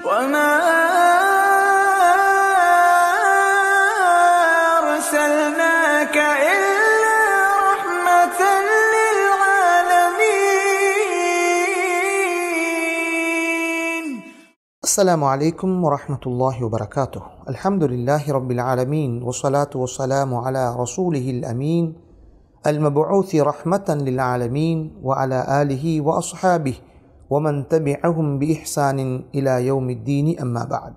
وما أرسلناك إلا رحمة للعالمين السلام عليكم ورحمة الله وبركاته الحمد لله رب العالمين والصلاة والسلام على رسوله الأمين المبعوث رحمة للعالمين وعلى آله وأصحابه ومن تبعهم بإحسان إلى يوم الدين أما بعد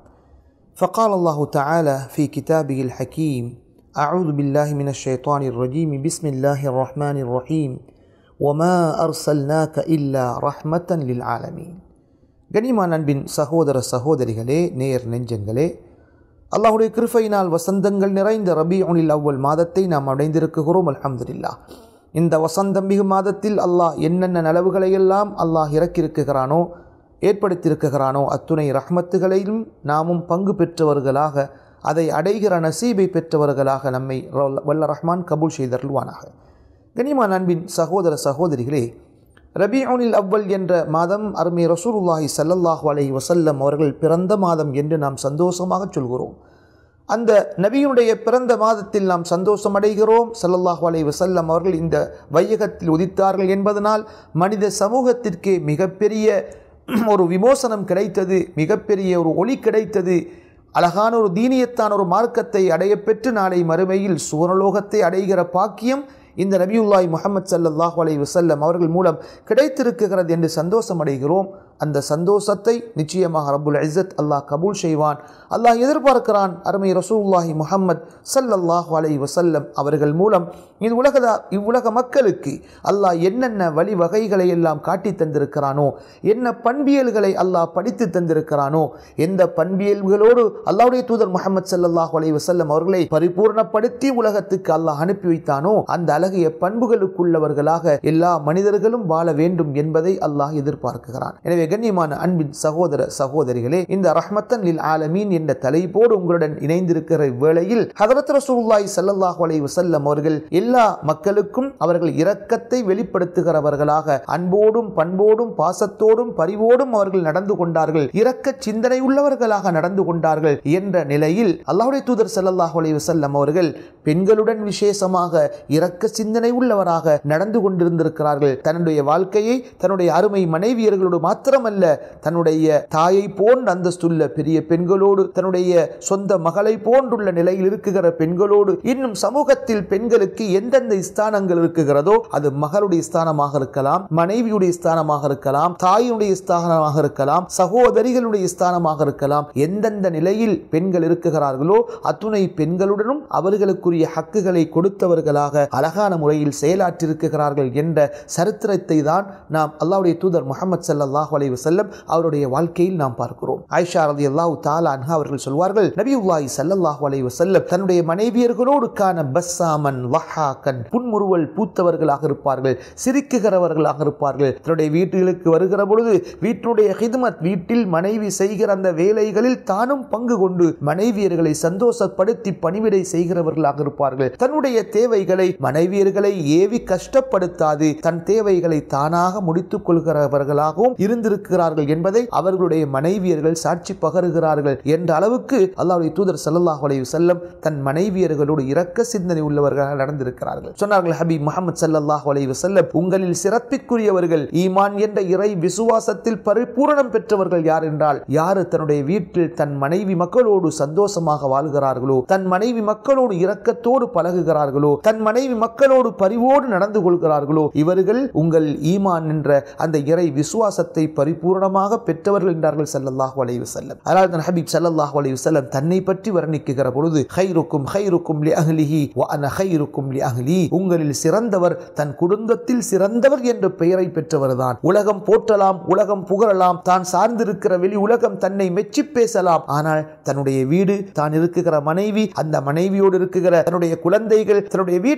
فقال الله تعالى في كتابه الحكيم أعوذ بالله من الشيطان الرجيم بسم الله الرحمن الرحيم وما أرسلناك إلا رحمة للعالمين கனிமான் அன்பின் சகோதர சகோதரிகளே நேர் நெஞ்சங்களே அல்லாஹுடைய கிருஃபையினால் வசந்தங்கள் நிறைந்த ரபியுனில் அவ்வல் மாதத்தை நாம் அடைந்திருக்கிறோம் அல்ஹம்துலில்லா இந்த வசந்தம் மிகு மாதத்தில் அல்லாஹ் என்னென்ன நலவுகளையெல்லாம் அல்லாஹ் இறக்கியிருக்குகிறானோ ஏற்படுத்தியிருக்குகிறானோ அத்துணை ரஹ்மத்துகளையும் நாமும் பங்கு பெற்றவர்களாக அதை அடைகிற நசீபை பெற்றவர்களாக நம்மை ர- வல்ல ரஹ்மான் கபூல் செய்தருள்வானாக கனிமான் அன்பின் சகோதர சகோதரிகளே ரபியுனில் அவ்வல் என்ற மாதம் அருமை ரசூலுல்லாஹி ஸல்லல்லாஹு அலைஹி வஸல்லம் அவர்கள் பிறந்த மாதம் என்று நாம் சந்தோஷமாக சொல்கிறோம் அந்த நபியினுடைய பிறந்த மாதத்தில் நாம் சந்தோஷம் அடைகிறோம் ஸல்லல்லாஹு அலைஹி வஸல்லம் அவர்கள் இந்த வையகத்தில் உதித்தார்கள் என்பதனால் மனித சமூகத்திற்கு மிகப்பெரிய ஒரு விமோசனம் கிடைத்தது மிகப்பெரிய ஒரு ஒளி கிடைத்தது அழகான ஒரு தீனியத்தான ஒரு மார்க்கத்தை அடையப்பெற்று நாளை மறுமையில் சுவனலோகத்தை அடைகிற பாக்கியம் இந்த நபியுல்லாய் முஹம்மது ஸல்லல்லாஹு அலைஹி வஸல்லம் அவர்கள் மூலம் கிடைத்திருக்கிறது என்று சந்தோஷம் அடைகிறோம் அந்த சந்தோஷத்தை நிச்சயமாக ரப்புல் இஸ்ஸத் அல்லாஹ் கபூல் செய்வான் அல்லாஹ் எதிர்பார்க்கிறான் அருமை ரசூலுல்லாஹி முஹம்மத் ஸல்லல்லாஹு அலைஹி வஸல்லம் அவர்கள் மூலம் இது உலகதா இவ்வுலக மக்களுக்கு அல்லாஹ் என்னென்ன வழிவகைகளை எல்லாம் காட்டி தந்திருக்கிறானோ என்ன பண்பியல்களை அல்லாஹ் படித்து தந்திருக்கிறானோ எந்த பண்பியல்களோடு அல்லாஹ்வுடைய தூதர் முஹம்மது ஸல்லல்லாஹு அலைஹி வஸல்லம் அவர்களை பரிபூர்ணப்படுத்தி உலகத்துக்கு அல்லாஹ் அனுப்பி வைத்தானோ அந்த அழகிய பண்புகளுக்குள்ளவர்களாக எல்லா மனிதர்களும் வாழ வேண்டும் என்பதை அல்லாஹ் எதிர்பார்க்கிறான் எனவே கண்ணியமான அன்பின் சகோதர சகோதரிகளே இந்த ரஹ்மத்தன் லில் ஆலமீன் என்ற தலைப்போடு உங்களுடன் இணைந்திருக்கிற வேளையில் ஹதரத் ரசூலுல்லாஹி ஸல்லல்லாஹு அலைஹி வஸல்லம் அவர்கள் எல்லா மக்களுக்கும் அவர்கள் இரக்கத்தை வெளிப்படுத்துகிறவர்களாக அன்போடும் பண்போடும் பாசத்தோடும் பரிவோடும் அவர்கள் நடந்து கொண்டார்கள் இரக்க சிந்தனை உள்ளவர்களாக நடந்து கொண்டார்கள் என்ற நிலையில் அல்லாஹ்வுடைய தூதர் ஸல்லல்லாஹு அலைஹி வஸல்லம் அவர்கள் பெண்களுடன் விசேஷமாக இரக்க சிந்தனை உள்ளவராக நடந்து கொண்டிருந்திருக்கிறார்கள் தன்னுடைய வாழ்க்கையை தன்னுடைய அருமை மனைவியர்களோடு மாத்திரமல்ல தன்னுடைய தாயை போன்ற அந்தஸ்துள்ள பெரிய பெண்களோடு தன்னுடைய சொந்த மகளை போன்றுள்ள நிலையில் இருக்குகிற பெண்களோடு இன்னும் சமூகத்தில் பெண்களுக்கு எந்தெந்த ஸ்தானங்கள் இருக்குகிறதோ அது மகளுடைய ஸ்தானமாக இருக்கலாம் மனைவியுடைய ஸ்தானமாக இருக்கலாம் தாயினுடைய ஸ்தானமாக இருக்கலாம் சகோதரிகளுடைய ஸ்தானமாக இருக்கலாம் எந்தெந்த நிலையில் பெண்கள் இருக்குகிறார்களோ அத்துணை பெண்களுடனும் அவர்களுக்குரிய ஹக்குகளை கொடுத்தவர்களாக அழகான முறையில் செயலாற்றிருக்கிறார்கள் என்ற சரித்திரத்தை தான் நாம் அல்லாஹ்வுடைய தூதர் முகமது ஸல்லல்லாஹு அலைஹி வஸல்லம் அவருடைய வாழ்க்கையில் நாம் பார்க்கிறோம் ஆயிஷா ரலியல்லாஹு தஆலா அன்ஹா அவர்கள் சொல்வார்கள் நபியுல்லாஹி ஸல்லல்லாஹு அலைஹி வஸல்லம் தன்னுடைய மனைவியர்களோடு கான பஸ்ஸாமன் வஹாக்கன் புன்முறுவல் பூத்தவர்களாக இருப்பார்கள் சிரிக்குகிறவர்களாக இருப்பார்கள் தன்னுடைய வீட்டுகளுக்கு வருகிற பொழுது வீட்டுடைய ஹிதமத் வீட்டில் மனைவி செய்கிற அந்த வேலைகளில் தானும் பங்கு கொண்டு மனைவியர்களை சந்தோஷப்படுத்தி பணிவிடை செய்கிறவர்களாக இருப்பார்கள் தன்னுடைய தேவைகளை மனைவியர்களை ஏவி கஷ்டப்படுத்தாது தன் தேவைகளை தானாக முடித்துக் கொள்கிறவர்களாகவும் இருந்திருக்கிறார்கள் என்பதை அவர்களுடைய மனைவியர்கள் சாட்சி பகருகிறார்கள் என்ற அளவுக்கு அல்லாஹ்வுடைய தூதர் ஸல்லல்லாஹு அலைஹி வஸல்லம் தன் மனைவியர்களோடு இரக்க சிந்தனை உள்ளவர்களாக நடந்திருக்கிறார்கள் சொன்னார்கள் ஹபீப் முஹம்மது ஸல்லல்லாஹு அலைஹி வஸல்லம் உங்களில் சிறப்பிற்குரியவர்கள் ஈமான் என்ற இறை விசுவாசத்தில் பரிபூரணம் பெற்றவர்கள் யார் என்றால் யாரு தன்னுடைய வீட்டில் தன் மனைவி மக்களோடு சந்தோஷமாக வாழ்கிறார்களோ தன் மனைவி மக்களோடு இரக்கத்தோடு பழகுகிறார்களோ தன் மனைவி மக்களோடு பரிவோடு நடந்து கொள்கிறார்களோ இவர்கள் உங்கள் ஈமான் என்ற அந்த இறை விசுவாசத்தை பரிபூரணமாக பெற்றவர்கள் என்றார்கள் ஸல்லல்லாஹு அலைஹி வஸல்லம் அதனால் தான் ஹபீப் ஸல்லல்லாஹு அலைஹி வஸல்லம் தன்னை பற்றி வர்ணிக்குகிற பொழுது ஹைருக்கும் ஹைருக்கும் லி அஹ்லிஹி வ அன ஹைருக்கும் லி அஹ்லி உங்களில் சிறந்தவர் தன் குடும்பத்தில் சிறந்தவர் என்ற பெயரை பெற்றவர்தான் உலகம் போற்றலாம் உலகம் புகழலாம் தான் சார்ந்திருக்கிற வெளி உலகம் தன்னை மெச்சி பேசலாம் ஆனால் தன்னுடைய வீடு தான் இருக்குகிற மனைவி அந்த மனைவியோடு இருக்குகிற தன்னுடைய குழந்தைகள் தன்னுடைய வீட்டினுடைய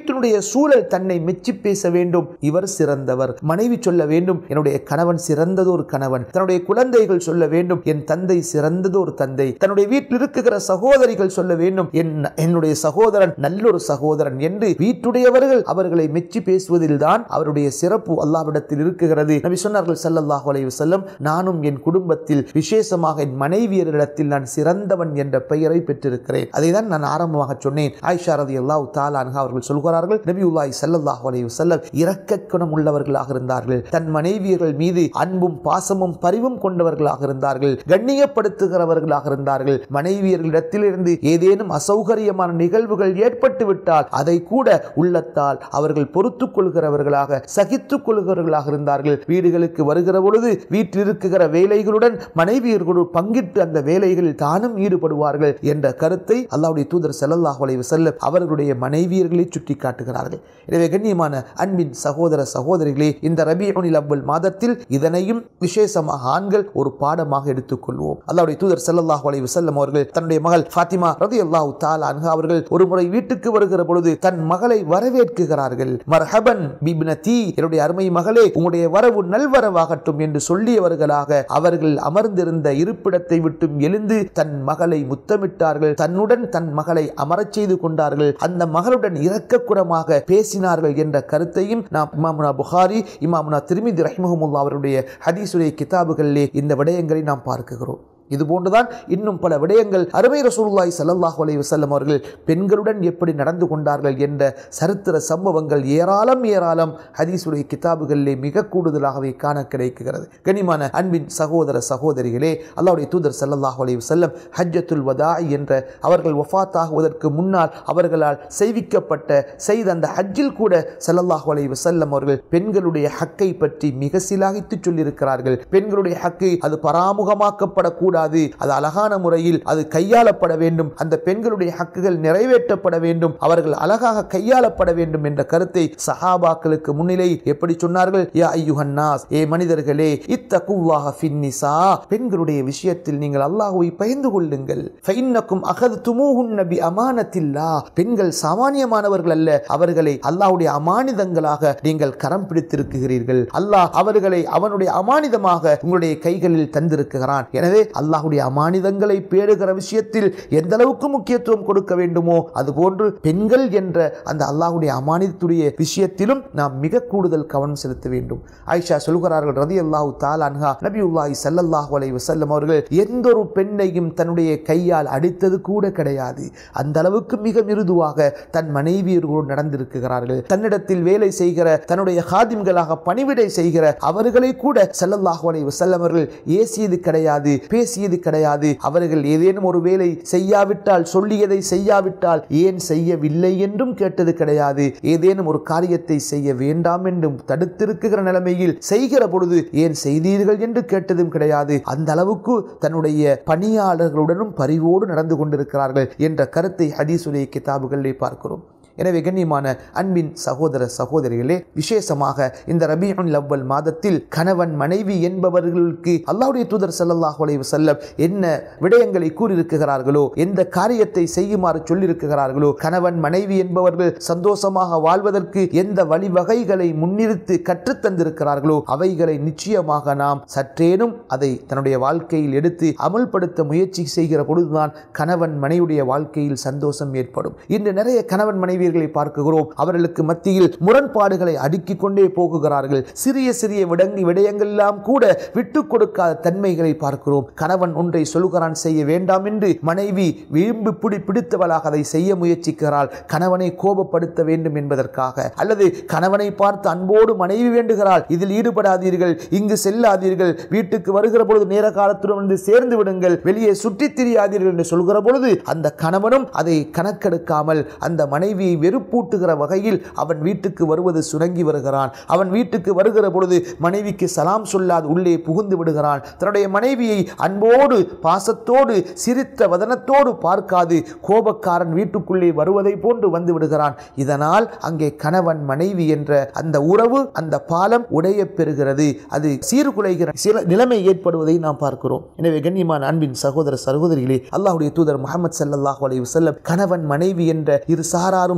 சூழல் தன்னை மெச்சி பேச வேண்டும் இவர் சிறந்தவர் மனைவி சொல்ல வேண்டும் என்னுடைய கணவன் சிறந்ததொரு கணவன் தன்னுடைய குழந்தைகள் சொல்ல வேண்டும் என் தந்தை சிறந்ததொரு தந்தை தன்னுடைய வீட்டில் இருக்குகிற சகோதரிகள் சொல்ல வேண்டும் என் என்னுடைய சகோதரன் நல்லொரு சகோதரன் என்று வீட்டுடையவர்கள் அவர்களை மெச்சி பேசுவதில் தான் அவருடைய சிறப்பு அல்லாவிடத்தில் இருக்குகிறது நபி சொன்னார்கள் ஸல்லல்லாஹு அலைஹி வஸல்லம் நானும் என் குடும்பத்தில் விசேஷமாக என் மனைவியரிடத்தில் நான் சிறந்தவன் என்ற பெயரை பெற்றிருக்கிறேன் அதை தான் நான் ஆரம்பமாக சொன்னேன் ஆயிஷா ரலியல்லாஹு தஆலா அன்ஹா அவர்கள் சொல்கிறார்கள் நபியுல்லாஹி ஸல்லல்லாஹு அலைஹி வஸல்லம் இரக்க குணம் உள்ளவர்களாக இருந்தார்கள் தன் மனைவியர்கள் மீது அன்பும் பாசமும் பரிவும் கொண்டவர்களாக இருந்தார்கள் கண்ணியப்படுத்துகிறவர்களாக இருந்தார்கள் மனைவியர்களிடத்திலிருந்து ஏதேனும் அசௌகரியமான நிகழ்வுகள் ஏற்பட்டு விட்டால் அதை கூட உள்ளத்தால் அவர்கள் பொறுத்துக் கொள்கிறவர்களாக சகித்துக் கொள்கிறவர்களாக இருந்தார்கள் வீடுகளுக்கு வருகிற பொழுது வீட்டில் இருக்குகிற வேலைகளுடன் மனைவியர்களோடு பங்கிட்டு அந்த வேலைகளில் தானும் ஈடுபடுவார்கள் என்ற கருத்தை அல்லாஹ்வுடைய தூதர் ஸல்லல்லாஹு அலைஹி வஸல்லம் அவர்களுடைய மனைவியர்களை சுட்டி காட்டுகிறார்கள் எனவே கண்ணியமான அன்பின் சகோதர சகோதரிகளே இந்த ரபியுனில் அவ்வல் மாதத்தில் இதனையும் விசேஷமாக ஆண்கள் ஒரு பாடமாக எடுத்துக்கொள்வோம் அல்லாஹ்வுடைய தூதர் ஸல்லல்லாஹு அலைஹி வஸல்லம் அவர்கள் தன்னுடைய மகள் ஃபாத்திமா ரலியல்லாஹு தஆலா அன்ஹா அவர்கள் ஒரு முறை வீட்டுக்கு வருகிற பொழுது தன் மகளை வரவேற்கிறார்கள் மர்ஹபன் பிப்னதி என்னுடைய அருமை மகளே உங்களுடைய வரவு நல்வரவாகட்டும் என்று சொல்லியவர்களாக அவர்கள் அமர்ந்திருந்த இருப்பிடத்தை விட்டும் எழுந்து தன் மகளை முத்தமிட்டார்கள் தன்னுடன் தன் மகளை அமரச் செய்து கொண்டார்கள் அந்த மகளுடன் இரக்கக்குறமாக பேசினார்கள் என்ற கருத்தையும் நாம் இமாமுனா புகாரி இமாமுனா திருமிதி ரஹ்மஹமுல்லா அவருடைய ஹதீசுடைய கிதாபுகளிலே இந்த விடயங்களை நாம் பார்க்கிறோம் இது போன்றுதான் இன்னும் பல விடயங்கள் அருமை ரசூலுல்லாஹி ஸல்லல்லாஹு அலைஹி வஸல்லம் அவர்கள் பெண்களுடன் எப்படி நடந்து கொண்டார்கள் என்ற சரித்திர சம்பவங்கள் ஏராளம் ஏராளம் ஹதீஸுடைய கிதாபுகளிலே மிக கூடுதலாகவே காண கிடைக்கிறது கனிமான அன்பின் சகோதர சகோதரிகளே அல்லாஹ்வுடைய தூதர் ஸல்லல்லாஹு அலைஹி வஸல்லம் ஹஜ்ஜத்துல் வதா என்ற அவர்கள் வஃபாத்தாகுவதற்கு முன்னால் அவர்களால் செய்விக்கப்பட்ட செய்த அந்த ஹஜ்ஜில் கூட ஸல்லல்லாஹு அலைஹி வஸல்லம் அவர்கள் பெண்களுடைய ஹக்கை பற்றி மிக சிலாகித்து சொல்லியிருக்கிறார்கள் பெண்களுடைய ஹக்கு அது பராமுகமாக்கப்படக்கூடாது அது அழகான முறையில் அது கையாளப்பட வேண்டும் அந்த பெண்களுடைய ஹக்குகள் நிறைவேற்றப்பட வேண்டும் அவர்கள் அழகாக கையாளப்பட வேண்டும் என்ற கருத்தை சஹாபாக்களுக்கு முன்னிலை எப்படி சொன்னார்கள் யா ஐயுஹன்னாஸ் ஏ மனிதர்களே இத்தகுவாக ஃபின்னிசா பெண்களுடைய விஷயத்தில் நீங்கள் அல்லாஹ்வை பயந்து கொள்ளுங்கள் ஃபைன்னக்கும் அகதுமுஹுன் நபி அமானத்தில்லா பெண்கள் சாமானியமானவர்கள் அல்ல அவர்களை அல்லாஹ்வுடைய அமானிதங்களாக நீங்கள் கரம் பிடித்திருக்கிறீர்கள் அல்லாஹ் அவர்களை அவனுடைய அமானிதமாக உங்களுடைய கைகளில் தந்திருக்கிறான் எனவே அல்லாஹ்வுடைய அமானிதங்களை பேடுகிற விஷயத்தில் எந்த அளவுக்கு முக்கியத்துவம் கொடுக்க வேண்டுமோ அதுபோன்று பெண்கள் என்ற அந்த அல்லாஹ்வுடைய அமானிதத்துடைய விஷயத்திலும் நாம் மிக கூடுதல் கவனம் செலுத்த வேண்டும் ஆயிஷா சொல்கிறார்கள் ரதி அல்லாஹு தால் அன்ஹா நபியுல்லாஹி ஸல்லல்லாஹு அலைஹி வஸல்லம் அவர்கள் எந்த ஒரு பெண்ணையும் தன்னுடைய கையால் அடித்தது கூட கிடையாது அந்த அளவுக்கு மிக மிருதுவாக தன் மனைவியர்களோடு நடந்திருக்கிறார்கள் தன்னிடத்தில் வேலை செய்கிற தன்னுடைய ஹாதிம்களாக பணிவிடை செய்கிற அவர்களை கூட ஸல்லல்லாஹு அலைஹி வஸல்லம் அவர்கள் ஏசியது கிடையாது பேசியது கிடையாது அவர்கள் ஏதேனும் ஒரு வேலை செய்யாவிட்டால் சொல்லியதை செய்யாவிட்டால் ஏன் செய்யவில்லை என்றும் கேட்டது கிடையாது ஏதேனும் ஒரு காரியத்தை செய்ய வேண்டாம் என்றும் தடுத்திருக்கிற நிலைமையில் செய்கிற பொழுது ஏன் செய்தீர்கள் என்று கேட்டதும் கிடையாது அந்த அளவுக்கு தன்னுடைய பணியாளர்களுடனும் பரிவோடு நடந்து கொண்டிருக்கிறார்கள் என்ற கருத்தை ஹதீசுடைய கிதாபுகளிலே பார்க்கிறோம் எனவே கண்ணியமான அன்பின் சகோதர சகோதரிகளே விசேஷமாக இந்த ரபியுல் அவ்வல் மாதத்தில் கணவன் மனைவி என்பவர்களுக்கு அல்லாஹ்வுடைய தூதர் ஸல்லல்லாஹு அலைஹி வஸல்லம் என்ன விடயங்களை கூறியிருக்கிறார்களோ எந்த காரியத்தை செய்யுமாறு சொல்லியிருக்கிறார்களோ கணவன் மனைவி என்பவர்கள் சந்தோஷமாக வாழ்வதற்கு எந்த வழிவகைகளை முன்னிறுத்தி கற்றுத்தந்திருக்கிறார்களோ அவைகளை நிச்சயமாக நாம் சற்றேனும் அதை தன்னுடைய வாழ்க்கையில் எடுத்து அமல்படுத்த முயற்சி செய்கிற பொழுதுதான் கணவன் மனைவியுடைய வாழ்க்கையில் சந்தோஷம் ஏற்படும் இன்று நிறைய கணவன் மனைவியர்களை பார்க்கிறோம் அவர்களுக்கு மத்தியில் முரண்பாடுகளை அடுக்கிக் கொண்டே போகுகிறார்கள் சிறிய சிறிய விடங்கி விடயங்கள் எல்லாம் கூட விட்டு கொடுக்காத தன்மைகளை பார்க்கிறோம் கணவன் ஒன்றை சொல்கிறான் செய்ய வேண்டாம் என்று மனைவி விரும்பி பிடி பிடித்தவளாக அதை செய்ய முயற்சிக்கிறாள் கணவனை கோபப்படுத்த வேண்டும் என்பதற்காக அல்லது கணவனை பார்த்து அன்போடு மனைவி வேண்டுகிறாள் இதில் ஈடுபடாதீர்கள் இங்கு செல்லாதீர்கள் வீட்டுக்கு வருகிற பொழுது நேர காலத்துடன் வந்து சேர்ந்து விடுங்கள் வெளியே சுற்றித் திரியாதீர்கள் என்று சொல்கிற பொழுது அந்த கணவனும் அதை கணக்கெடுக்காமல் அந்த மனைவியை வெறுப்பூட்டுகிற வகையில் அவன் வீட்டுக்கு வருவது சுரங்கி வருகிறான் அவன் வீட்டுக்கு வருகிற பொழுது மனைவிக்கு சலாம் சொல்லாது உள்ளே புகுந்து விடுகிறான் தன்னுடைய மனைவியை அன்போடு பாசத்தோடு சிரித்த வதனத்தோடு பார்க்காது கோபக்காரன் வீட்டுக்குள்ளே வருவதை போன்று வந்து விடுகிறான் இதனால் அங்கே கணவன் மனைவி என்ற அந்த உறவு அந்த பாலம் உடைய பெறுகிறது அது சீர்குலைகிற சில நிலைமை ஏற்படுவதை நாம் பார்க்கிறோம் எனவே கண்ணியமான அன்பின் சகோதர சகோதரிகளே அல்லாஹ்வுடைய தூதர் முகமது ஸல்லல்லாஹு அலைஹி வஸல்லம் கணவன் மனைவி என்ற இரு சாராரும்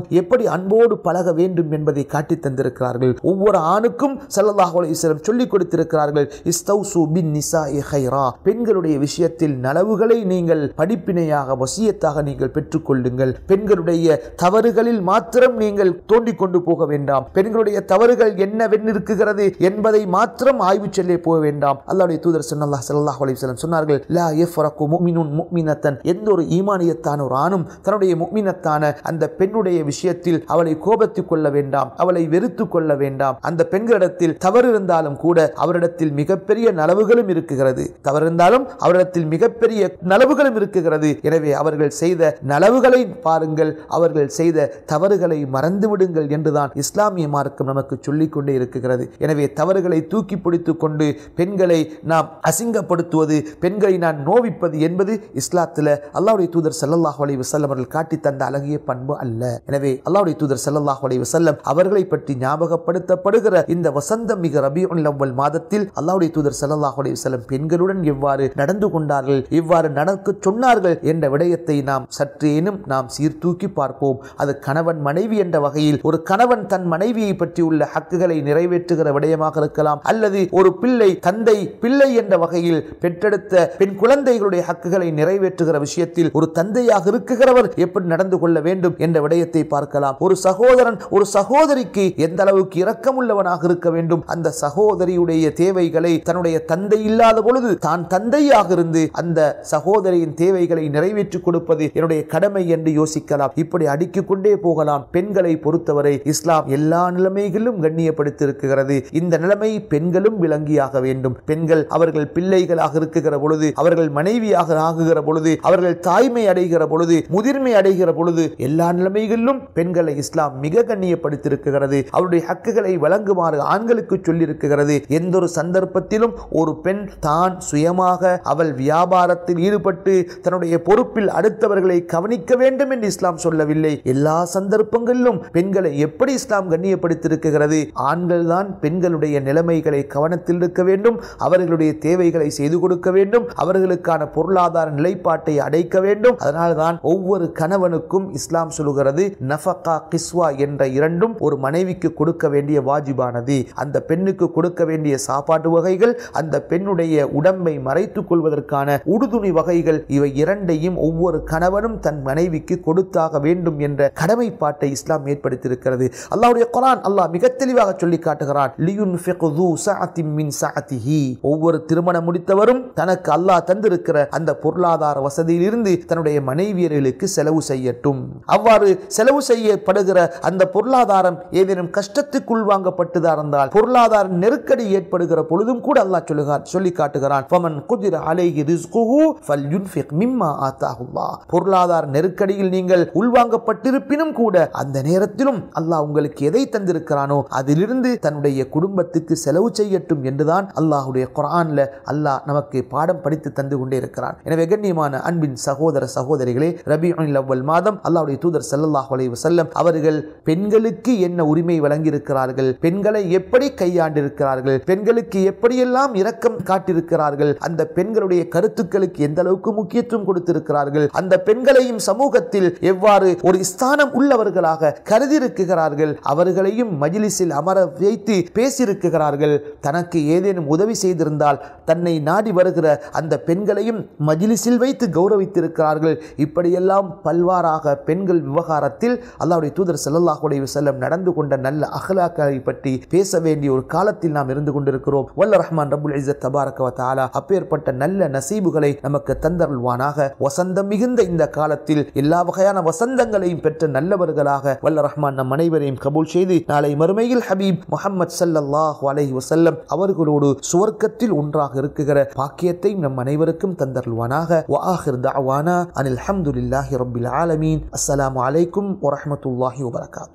பெண்களுடனும் எப்படி அன்போடு பழக வேண்டும் என்பதை காட்டித் தந்திருக்கிறார்கள் ஒவ்வொரு ஆணுக்கும் ஸல்லல்லாஹு அலைஹி வஸல்லம் சொல்லிக் கொடுத்திருக்கிறார்கள் இஸ்தௌசு பின் நிசாஇ ஹைரா பெண்களுடைய விஷயத்தில் நலவுகளை நீங்கள் படிப்பினையாக வசியத்தாக நீங்கள் பெற்றுக்கொள்ளுங்கள் பெண்களுடைய தவறுகளில் மாத்திரம் நீங்கள் தோண்டிக் கொண்டு போக வேண்டாம் பெண்களுடைய தவறுகள் என்னவென்னிருக்குகிறது என்பதை மாத்திரம் ஆய்வு செல்ல போக வேண்டாம் அல்லாஹ்வுடைய தூதர் ஸல்லல்லாஹு ஸல்லல்லாஹு அலைஹி வஸல்லம் சொன்னார்கள் லா யஃப்ரகு முஃமினுன் முஃமினத்தன் எந்த ஒரு ஈமானியத்தான ஒரு ஆணும் தன்னுடைய முஃமினத்தான அந்த பெண்ணுடைய விஷயத்தில் அவளை கோபத்துக் கொள்ள வேண்டாம் அவளை வெறுத்து கொள்ள வேண்டாம் அந்த பெண்களிடத்தில் தவறு இருந்தாலும் கூட அவரிடத்தில் மிகப்பெரிய நலவுகளும் இருக்குகிறது தவறு இருந்தாலும் அவரிடத்தில் மிகப்பெரிய நலவுகளும் இருக்குகிறது எனவே அவர்கள் செய்த நலவுகளை பாருங்கள் அவர்கள் செய்த தவறுகளை மறந்து விடுங்கள் என்றுதான் இஸ்லாமிய மார்க்கம் நமக்கு சொல்லிக் கொண்டே இருக்கிறது எனவே தவறுகளை தூக்கி பிடித்துக் கொண்டு பெண்களை நாம் அசிங்கப்படுத்துவது பெண்களை நான் நோவிப்பது என்பது இஸ்லாத்தில் அல்லாஹ்வுடைய தூதர் ஸல்லல்லாஹு அலைஹி வஸல்லம் அவர்கள் காட்டி தந்த அழகிய பண்பு அல்ல எனவே அல்லாஹ்வுடைய தூதர் ஸல்லல்லாஹு அலைஹி வஸல்லம் அவர்களை பற்றி ஞாபகப்படுத்தப்படுகிற இந்த வசந்தம் மிக ரபியுல் அவ்வல் மாதத்தில் அல்லாஹ்வுடைய தூதர் ஸல்லல்லாஹு அலைஹி வஸல்லம் பெண்களுடன் எவ்வாறு நடந்து கொண்டார்கள் எவ்வாறு நடக்க சொன்னார்கள் என்ற விடயத்தை நாம் சற்றேனும் நாம் சீர்தூக்கி பார்ப்போம் அது கணவன் மனைவி என்ற வகையில் ஒரு கணவன் தன் மனைவியை பற்றி உள்ள ஹக்குகளை நிறைவேற்றுகிற விடயமாக இருக்கலாம் அல்லது ஒரு பிள்ளை தந்தை பிள்ளை என்ற வகையில் பெற்றெடுத்த பெண் குழந்தைகளுடைய ஹக்குகளை நிறைவேற்றுகிற விஷயத்தில் ஒரு தந்தையாக இருக்குகிறவர் எப்படி நடந்து கொள்ள வேண்டும் என்ற விடயத்தை பார்க்கலாம் ஒரு சகோதரன் ஒரு சகோதரிக்கு எந்த அளவுக்கு இரக்கமுள்ளவனாக இருக்க வேண்டும் அந்த சகோதரியுடைய தேவைகளை தன்னுடைய தந்தை இல்லாத பொழுது தான் தந்தையாக இருந்து அந்த சகோதரியின் தேவைகளை நிறைவேற்றி கொடுப்பது என்னுடைய கடமை என்று யோசிக்கலாம் இப்படி அடுக்கிக் கொண்டே போகலாம் பெண்களை பொறுத்தவரை இஸ்லாம் எல்லா நிலைமைகளிலும் கண்ணியப்படுத்தியிருக்கிறது இந்த நிலைமை பெண்களும் விளங்கியாக வேண்டும் பெண்கள் அவர்கள் பிள்ளைகளாக இருக்குகிற பொழுது அவர்கள் மனைவியாக ஆகுகிற பொழுது அவர்கள் தாய்மை அடைகிற பொழுது முதிர்மை அடைகிற பொழுது எல்லா நிலைமைகளிலும் பெண்களை இஸ்லாம் மிக கண்ணியப்படுத்தியிருக்கிறது அவருடைய ஹக்குகளை வழங்குமாறு ஆண்களுக்கு சொல்லியிருக்கிறது எந்த ஒரு சந்தர்ப்பத்திலும் ஒரு பெண் தான் சுயமாக அவள் வியாபாரத்தில் ஈடுபட்டு தன்னுடைய பொறுப்பில் அடுத்தவர்களை கவனிக்க வேண்டும் என்று இஸ்லாம் சொல்லவில்லை எல்லா சந்தர்ப்பங்களிலும் பெண்களை எப்படி இஸ்லாம் கண்ணியப்படுத்தியிருக்கிறது ஆண்கள் தான் பெண்களுடைய நிலைமைகளை கவனத்தில் இருக்க வேண்டும் அவர்களுடைய தேவைகளை செய்து கொடுக்க வேண்டும் அவர்களுக்கான பொருளாதார நிலைப்பாட்டை அடைக்க வேண்டும் அதனால்தான் ஒவ்வொரு கணவனுக்கும் இஸ்லாம் சொல்லுகிறது நஃபகா கிஸ்வா என்ற இரண்டும் ஒரு மனைவிக்கு கொடுக்க வேண்டிய வாஜிபானது அந்த பெண்ணுக்கு கொடுக்க வேண்டிய சாப்பாட்டு வகைகள் அந்த பெண்ணுடைய உடம்பை மறைத்துக் கொள்வதற்கான உடுதுணி வகைகள் இவை இரண்டையும் ஒவ்வொரு கணவனும் தன் மனைவிக்கு கொடுத்தாக வேண்டும் என்ற கடமைப்பாட்டை இஸ்லாம் ஏற்படுத்தியிருக்கிறது அல்லாஹ்வுடைய குர்ஆன் அல்லாஹ் மிக தெளிவாக சொல்லி காட்டுகிறான் லியுன்ஃபிகு து சஅத்தின் மின் சஅத்திஹி ஒவ்வொரு திருமணம் முடித்தவரும் தனக்கு அல்லாஹ் தந்திருக்கிற அந்த பொருளாதார வசதியிலிருந்து தன்னுடைய மனைவியர்களுக்கு செலவு செய்யட்டும் அவ்வாறு செலவு செய்யப்படுகிற அந்த பொருளாதாரம் ஏதேனும் கஷ்டத்துக்குள் வாங்கப்பட்டதா இருந்தால் பொருளாதார நெருக்கடி ஏற்படுகிற பொழுதும் கூட அல்லாஹ் சொல்லுகிறார் சொல்லி காட்டுகிறான் ஃபமன் குதிர அலைஹி ரிஸ்குஹு ஃபல்யுன்ஃபிக் மிம்மா ஆத்தாஹுல்லாஹ் பொருளாதார நெருக்கடியில் நீங்கள் உள்வாங்கப்பட்டிருப்பினும் கூட அந்த நேரத்திலும் அல்லாஹ் உங்களுக்கு எதை தந்திருக்கிறானோ அதிலிருந்து தன்னுடைய குடும்பத்துக்கு செலவு செய்யட்டும் என்றுதான் அல்லாஹ்வுடைய குர்ஆன்ல அல்லாஹ் நமக்கு பாடம் படித்து தந்து கொண்டே இருக்கிறான் எனவே கண்ணியமான அன்பின் சகோதர சகோதரிகளே ரபியுல் அவ்வல் மாதம் அல்லாஹ்வுடைய தூதர் ஸல்லல்லாஹு அலைஹி வஸல்லம் அவர்கள் பெண்களுக்கு என்ன உரிமை வழங்கியிருக்கிறார்கள் பெண்களை எப்படி கையாண்டிருக்கிறார்கள் பெண்களுக்கு எப்படியெல்லாம் இரக்கம் காட்டியிருக்கிறார்கள் அந்த பெண்களுடைய கருத்துக்களுக்கு எந்த அளவுக்கு முக்கியத்துவம் கொடுத்திருக்கிறார்கள் அந்த பெண்களையும் சமூகத்தில் எவ்வாறு ஒரு ஸ்தானம் உள்ளவர்களாக கருதியிருக்கிறார்கள் அவர்களையும் மஜ்லிஸில் அமர வைத்து பேசியிருக்கிறார்கள் தனக்கு ஏதேனும் உதவி செய்திருந்தால் தன்னை நாடி வருகிற அந்த பெண்களையும் மஜ்லிஸில் வைத்து கௌரவித்திருக்கிறார்கள் இப்படியெல்லாம் பல்வாறாக பெண்கள் விவகாரத்தில் அல்லாஹ்வுடைய தூதர் ஸல்லல்லாஹு அலைஹி வஸல்லம் நடந்து கொண்ட நல்ல அகலாக்களை பற்றி பேச வேண்டிய ஒரு காலத்தில் நாம் இருந்து கொண்டிருக்கிறோம் வல்ல ரஹ்மான் ரப்புல் இஸ்ஸத் தபாரக வ தஆலா அப்பேற்பட்ட நல்ல நசீபுகளை நமக்கு தந்தருள்வானாக வசந்தம் மிகுந்த இந்த காலத்தில் எல்லா வகையான வசந்தங்களையும் பெற்ற நல்லவர்களாக வல்ல ரஹ்மான் நம் அனைவரையும் கபூல் செய்து நாளை மறுமையில் ஹபீப் முஹம்மது ஸல்லல்லாஹு அலைஹி வஸல்லம் அவர்களோடு சுவர்க்கத்தில் ஒன்றாக இருக்குகிற பாக்கியத்தை நம் அனைவருக்கும் தந்தருள்வானாக வ ஆஹிர் தஅவானா அனில் ஹம்துலில்லாஹி ரப்பில் ஆலமீன் அஸ்ஸலாமு அலைக்கும் வரஹ்மத்துல்லாஹி வபரகாத்துஹு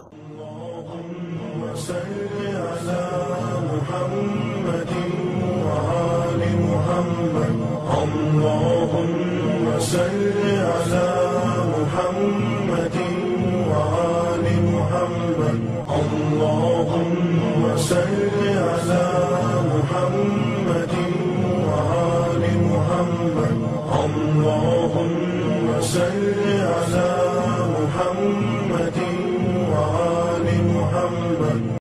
اللهم صل على محمد وآل محمد اللهم صل على محمد وآل محمد اللهم صل